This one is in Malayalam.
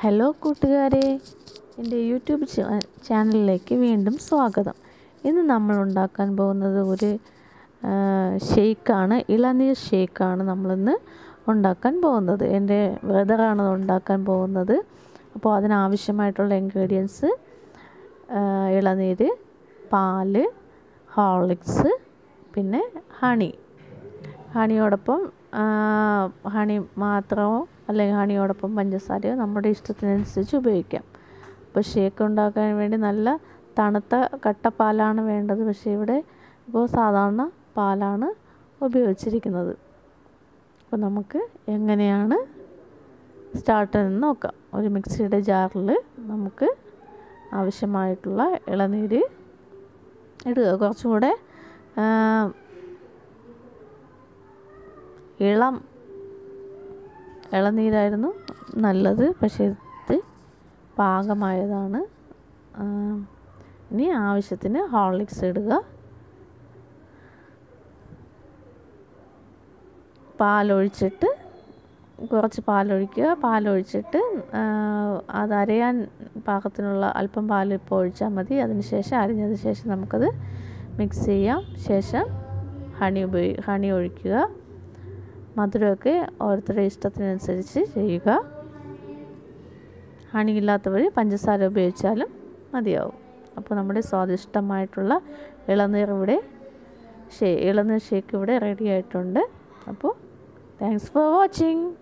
ഹലോ കൂട്ടുകാരെ എൻ്റെ യൂട്യൂബ് ചാ- ചാനലിലേക്ക് വീണ്ടും സ്വാഗതം ഇന്ന് നമ്മൾ ഉണ്ടാക്കാൻ പോകുന്നത് ഒരു ആ, ഷേക്കാണ് ഇളനീർ ഷേക്കാണ് നമ്മളിന്ന് ഉണ്ടാക്കാൻ പോകുന്നത് എൻ്റെ ബ്രദറാണ് ഉണ്ടാക്കാൻ പോകുന്നത് അപ്പോൾ അതിനാവശ്യമായിട്ടുള്ള ഇൻഗ്രീഡിയൻസ് ഇളനീര് പാല് ഹോർലിക്സ് പിന്നെ ഹണി ഹണിയോടൊപ്പം ആ, ഹണി മാത്രമോ അല്ലെങ്കിൽ ഹണിയോടൊപ്പം പഞ്ചസാരയോ നമ്മുടെ ഇഷ്ടത്തിനനുസരിച്ച് ഉപയോഗിക്കാം അപ്പോൾ ഷേക്ക് ഉണ്ടാക്കാൻ വേണ്ടി നല്ല തണുത്ത കട്ടപ്പാലാണ് വേണ്ടത് പക്ഷേ ഇവിടെ ഇപ്പോൾ സാധാരണ പാലാണ് ഉപയോഗിച്ചിരിക്കുന്നത് അപ്പോൾ നമുക്ക് എങ്ങനെയാണ് സ്റ്റാർട്ട് എന്ന് നോക്കാം ഒരു മിക്സിയുടെ ജാറിൽ നമുക്ക് ആവശ്യമായിട്ടുള്ള ഇളനീര് ഇടുക കുറച്ചും കൂടെ ആ, ഇളം ഇളനീരായിരുന്നു നല്ലത് പക്ഷേ ഇത് പാകമായതാണ് ആ, ഇനി ആവശ്യത്തിന് ഹോർലിക്സ് ഇടുക പാലൊഴിച്ചിട്ട് കുറച്ച് പാലൊഴിക്കുക പാലൊഴിച്ചിട്ട് ആ, അത് അരയാൻ പാകത്തിനുള്ള അല്പം പാൽ ഇപ്പോൾ ഒഴിച്ചാൽ മതി അതിന് ശേഷം അരിഞ്ഞതിന് ശേഷം നമുക്കത് മിക്സ് ചെയ്യാം ശേഷം ഹണി ഉപയോഗി ഹണി ഒഴിക്കുക മധുരമൊക്കെ ഓരോരുത്തരുടെ ഇഷ്ടത്തിനനുസരിച്ച് ചെയ്യുക ഹണി ഇല്ലാത്തവർ പഞ്ചസാര ഉപയോഗിച്ചാലും മതിയാവും അപ്പോൾ നമ്മുടെ സ്വാദിഷ്ടമായിട്ടുള്ള ഇളനീർ ഇവിടെ ഷേ ഇളനീർ ഷേക്ക് ഇവിടെ റെഡി ആയിട്ടുണ്ട് അപ്പോൾ താങ്ക്സ് ഫോർ വാച്ചിങ്